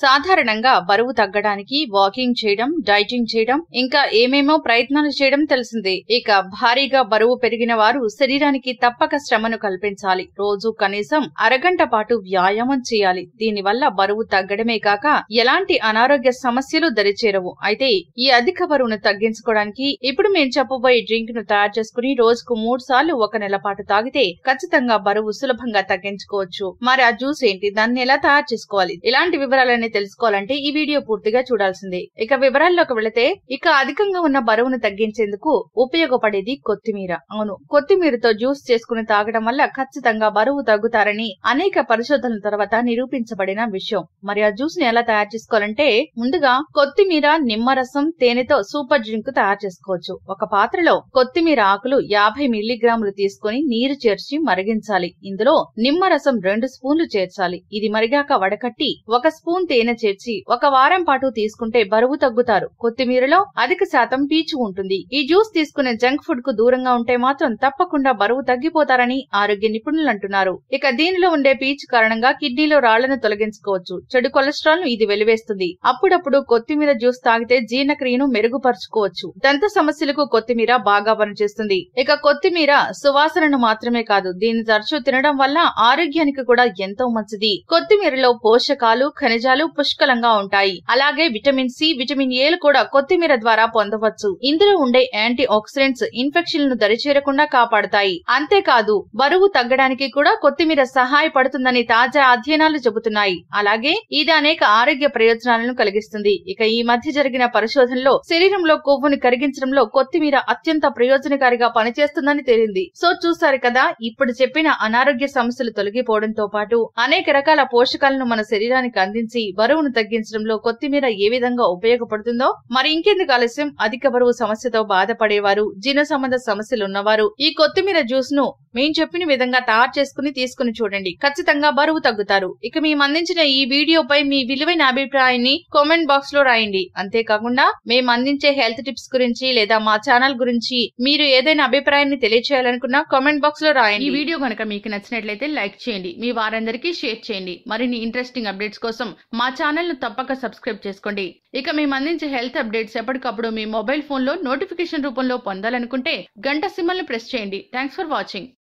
సాధారణంగా బరువు తగ్గడానికి వాకింగ్ చేయడం డైటింగ్ చేయడం ఇంకా ఏమేమో ప్రయత్నాలు చేయడం తెలిసిందే ఇక భారీగా బరువు పెరిగిన వారు శరీరానికి తప్పక శ్రమను కల్పించాలి రోజు కనీసం అరగంట పాటు వ్యాయామం చేయాలి దీనివల్ల బరువు తగ్గడమే కాక ఎలాంటి అనారోగ్య సమస్యలు దరిచేరవు అయితే ఈ అధిక బరువును తగ్గించుకోవడానికి ఇప్పుడు మేము చెప్పబోయే డ్రింక్ ను తయారు చేసుకుని రోజుకు మూడు సార్లు ఒక నెల పాటు తాగితే ఖచ్చితంగా బరువు సులభంగా తగ్గించుకోవచ్చు మరి ఆ జ్యూస్ ఏంటి దాన్ని ఎలా తయారు చేసుకోవాలి ఇలాంటి వివరాలన్నీ తెలుసుకోవాలంటే ఈ వీడియో పూర్తిగా చూడాల్సిందే ఇక వివరాల్లోకి వెళితే ఇక అధికంగా ఉన్న బరువును తగ్గించేందుకు ఉపయోగపడేది కొత్తిమీర అవును కొత్తిమీరతో జ్యూస్ చేసుకుని తాగడం వల్ల ఖచ్చితంగా బరువు తగ్గుతారని అనేక పరిశోధనల తర్వాత నిరూపించబడిన విషయం మరి ఆ జ్యూస్ ని ఎలా తయారు చేసుకోవాలంటే ముందుగా కొత్తిమీర నిమ్మరసం తేనెతో సూపర్ డ్రింక్ తయారు చేసుకోవచ్చు ఒక పాత్రలో కొత్తిమీర ఆకులు యాభై మిల్లీగ్రాములు తీసుకుని నీరు చేర్చి మరిగించాలి ఇందులో నిమ్మరసం రెండు స్పూన్లు చేర్చాలి ఇది మరిగాక వడకట్టి ఒక స్పూన్ తేనె చేర్చి ఒక వారం పాటు తీసుకుంటే బరువు తగ్గుతారు కొత్తిమీరలో అధిక శాతం పీచు ఉంటుంది ఈ జ్యూస్ తీసుకునే జంక్ ఫుడ్ కు దూరంగా ఉంటే మాత్రం తప్పకుండా బరువు తగ్గిపోతారని ఆరోగ్య నిపుణులు అంటున్నారు ఇక దీనిలో ఉండే పీచు కారణంగా కిడ్నీలో రాళ్లను తొలగించుకోవచ్చు చెడు కొలెస్ట్రాల్ ను ఇది వెలివేస్తుంది అప్పుడప్పుడు కొత్తిమీర జ్యూస్ తాగితే జీర్ణక్రియను మెరుగుపరుచుకోవచ్చు దంత సమస్యలకు కొత్తిమీర బాగా పనిచేస్తుంది ఇక కొత్తిమీర సువాసనను మాత్రమే కాదు దీన్ని తరచూ తినడం వల్ల ఆరోగ్యానికి కూడా ఎంతో మంచిది కొత్తిమీరలో పోషకాలు ఖనిజాలు పుష్కలంగా ఉంటాయి అలాగే విటమిన్ సి విటమిన్ ఏలు కూడా కొత్తిమీర ద్వారా పొందవచ్చు ఇందులో ఉండే యాంటీ ఆక్సిడెంట్స్ ఇన్ఫెక్షన్లను దరిచేరకుండా కాపాడుతాయి అంతేకాదు బరువు తగ్గడానికి కూడా కొత్తిమీర సహాయపడుతుందని తాజా అధ్యయనాలు చెబుతున్నాయి అలాగే ఇది అనేక ఆరోగ్య ప్రయోజనాలను కలిగిస్తుంది ఇక ఈ మధ్య జరిగిన పరిశోధనలో శరీరంలో కొవ్వుని కరిగించడంలో కొత్తిమీర అత్యంత ప్రయోజనకారిగా పనిచేస్తుందని తేలింది సో చూసారు కదా ఇప్పుడు చెప్పిన అనారోగ్య సమస్యలు తొలగిపోవడంతో పాటు అనేక రకాల పోషకాలను మన శరీరానికి అందించి బరువును తగ్గించడంలో కొత్తిమీర ఏ విధంగా ఉపయోగపడుతుందో మరి ఇంకెందుకు ఆలస్యం అధిక బరువు సమస్యతో బాధపడేవారు జీర్ణ సంబంధ సమస్యలు ఉన్నవారు ఈ కొత్తిమీర జ్యూస్ ను మేము చెప్పిన విధంగా తయారు చేసుకుని తీసుకుని చూడండి ఖచ్చితంగా బరువు తగ్గుతారు ఇక మేము అందించిన ఈ వీడియోపై మీ విలువైన అభిప్రాయాన్ని కామెంట్ బాక్స్ లో రాయండి అంతేకాకుండా మేము అందించే హెల్త్ టిప్స్ గురించి లేదా మా ఛానల్ గురించి మీరు ఏదైనా అభిప్రాయాన్ని తెలియచేయాలనుకున్నా కామెంట్ బాక్స్ లో రాయండి ఈ వీడియో కనుక మీకు నచ్చినట్లయితే లైక్ చేయండి మీ వారందరికీ షేర్ చేయండి మరిన్ని ఇంట్రెస్టింగ్ అప్డేట్స్ కోసం మా ఛానల్ ను తప్పక సబ్స్క్రైబ్ చేసుకోండి ఇక మేము అందించే హెల్త్ అప్డేట్స్ ఎప్పటికప్పుడు మీ మొబైల్ ఫోన్ లో నోటిఫికేషన్ రూపంలో పొందాలనుకుంటే గంట సింబల్ ని ప్రెస్ చేయండి థ్యాంక్స్ ఫర్ వాచింగ్